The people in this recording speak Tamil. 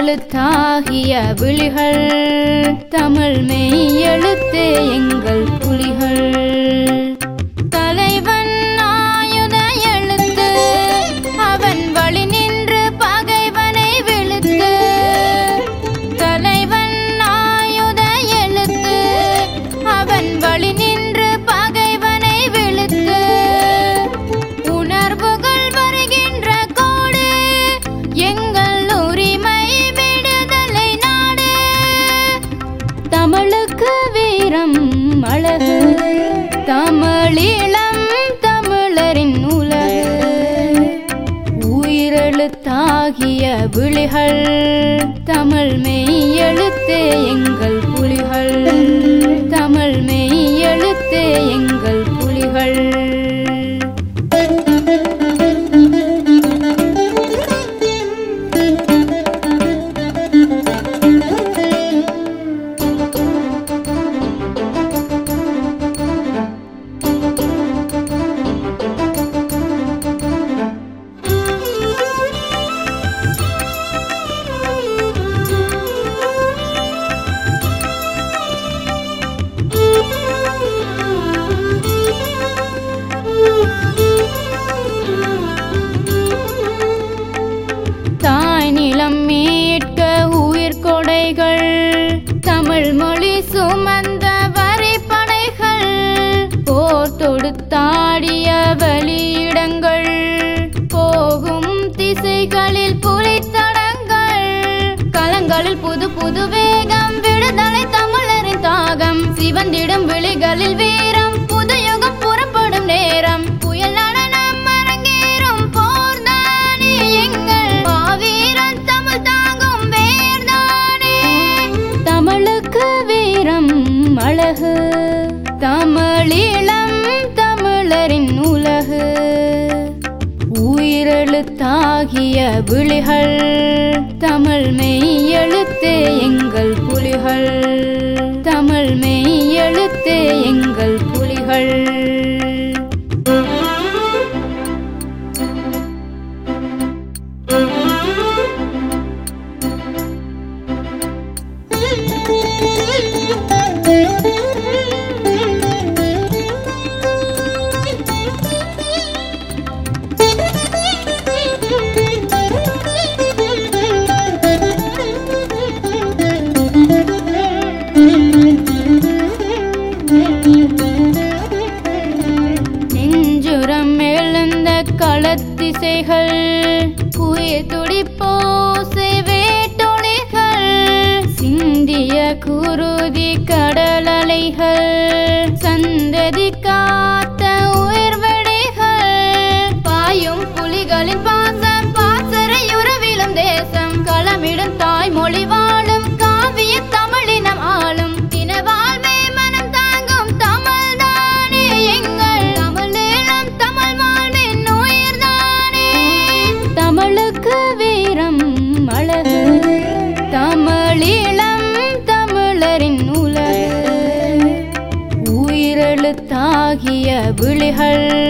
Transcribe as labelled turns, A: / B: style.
A: உயிரெழுத்தாகிய விழிகள் தமிழ் மெய்யெழுத்தே எங்கள் புலிகள் தலைவன் ஆயுத எழுத்து அவன் வழி நின்று பகைவனை விழுத்து தலைவன் ஆயுத எழுத்து அவன் வழி நின்று பகைவனை விழுத்து உணர்வுகள் வருகின்ற கோடு எங்கள் உரிமை விடுதலை நாடு தமிழுக்கு வீரம் அழகு தமிழீழம் தமிழரின் உலகு உயிரெழுத்தாகிய விழிகள் தமிழ் மெய்யெழுத்தே எங்கள் புலிகள் தமிழ் மெய்யெழுத்தே எங்கள் புலிகள் தாய் நிலம் மீட்க உயிர் கொடைகள் தமிழ் மொழி சுமந்த வரிப்படைகள் போர் தொடுத்தாடிய வழியிடங்கள் போகும் திசைகளில் புலித்தடங்கள் களங்களில் புது புது வேகம் விடுதலை தமிழரின் தாகம் சிவந்திடும் விழிகளில் வீரம் புது யுகம் புறப்படும் நேரம் புயல் நடனம் அரங்கேறும் போர்தானே எங்கள் மாவீரன் தமிழ் தாங்கும் வேர்தானே தமிழுக்கு வீரம் அழகு தமிழீழம் தமிழரின் உலகு உயிரெழுத்தாகிய விழிகள் தமிழ் மெய்யெழுத்தே எங்கள் புலிகள் தமிழ் மெய்யெழுத்தே எங்கள் புலிகள் நெஞ்சுரம் எழுந்த களத்திசைகள் உயிர் துடிப்போசை வேட்டொழிகள் சிந்திய குருதி கடல் அலைகள் சந்ததி காத்த உயிர் வெடிகள் பாயும் புலிகளின் பாசம் பாசறையுறவிலும் தேசம் களமிடும் தாய்மொழி வாழும் காவிய தமிழினம் ஆளும் தினவாழ்வே மனம் தாங்கும் தமிழ் தானே எங்கள் தமிழீழம் தமிழ் வாழ்வின் உயிர் தானே தமிழுக்கு வீரம் அழகு தமிழீழம் தமிழரின் உலகு உயிரெழுத்தாகிய விழிகள்